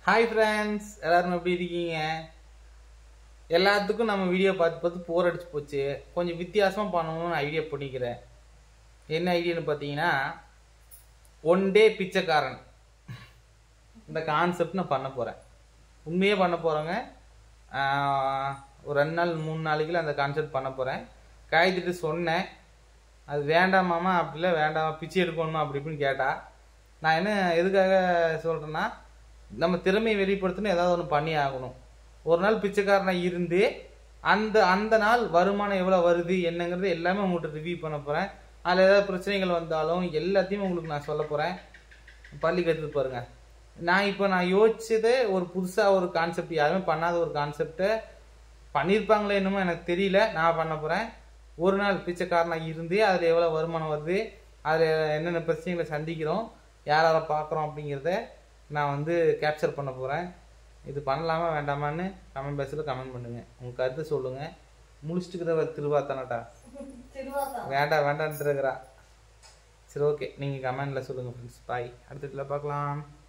hi friends எல்லாரும் எப்படி இருக்கீங்க எல்லாத்துக்கும் நம்ம வீடியோ பார்த்து பார்த்து போர் அடிச்சு போச்சு கொஞ்சம் வித்தியாசமாக பண்ணணும்னு ஐடியா பண்ணிக்கிறேன் என்ன ஐடியான்னு பார்த்தீங்கன்னா ஒன் டே பிச்சைக்காரன் இந்த கான்செப்ட் நான் பண்ண போகிறேன் உண்மையே பண்ண போகிறேங்க ஒரு ரெண்டு நாள் மூணு நாளைக்குள்ள அந்த கான்செப்ட் பண்ண போகிறேன் காயத்திட்டு சொன்னேன் அது வேண்டாமாமா அப்படிலாம் வேண்டாம் பிச்சை எடுக்கணுமா அப்படி இப்படின்னு கேட்டா நான் என்ன எதுக்காக சொல்கிறேன்னா நம்ம திறமையை வெளிப்படுத்தணும் ஏதாவது ஒன்று பண்ணி ஆகணும் ஒரு நாள் பிச்சைக்காரனாக இருந்து அந்த அந்த நாள் வருமானம் எவ்வளோ வருது என்னங்கிறது எல்லாமே உங்கள்கிட்ட ரிவ்யூ பண்ண போகிறேன் அதில் ஏதாவது பிரச்சனைகள் வந்தாலும் எல்லாத்தையும் உங்களுக்கு நான் சொல்ல போகிறேன் பள்ளி கற்று பாருங்க நான் இப்போ நான் யோசிச்சதே ஒரு புதுசாக ஒரு கான்செப்ட் யாருமே பண்ணாத ஒரு கான்செப்டை பண்ணியிருப்பாங்களே என்னமோ எனக்கு தெரியல நான் பண்ண போகிறேன் ஒரு நாள் பிச்சைக்காரனாக இருந்து அதில் எவ்வளோ வருமானம் வருது அதில் என்னென்ன பிரச்சனைகளை சந்திக்கிறோம் யார் யாரை பார்க்குறோம் அப்படிங்கிறத நான் வந்து கேப்சர் பண்ண போகிறேன் இது பண்ணலாமா வேண்டாமான்னு கமெண்ட் பாக்ஸில் கமெண்ட் பண்ணுங்கள் உங்கள் கருத்து சொல்லுங்கள் முடிச்சுட்டுக்கிறவ திருவாத்தானட்டா திருவாதான் வேண்டாம் வேண்டான்ட்டு இருக்கிறா சரி ஓகே நீங்கள் கமெண்டில் சொல்லுங்கள் ஃப்ரெண்ட்ஸ் பாய் அடுத்த வீட்டில் பார்க்கலாம்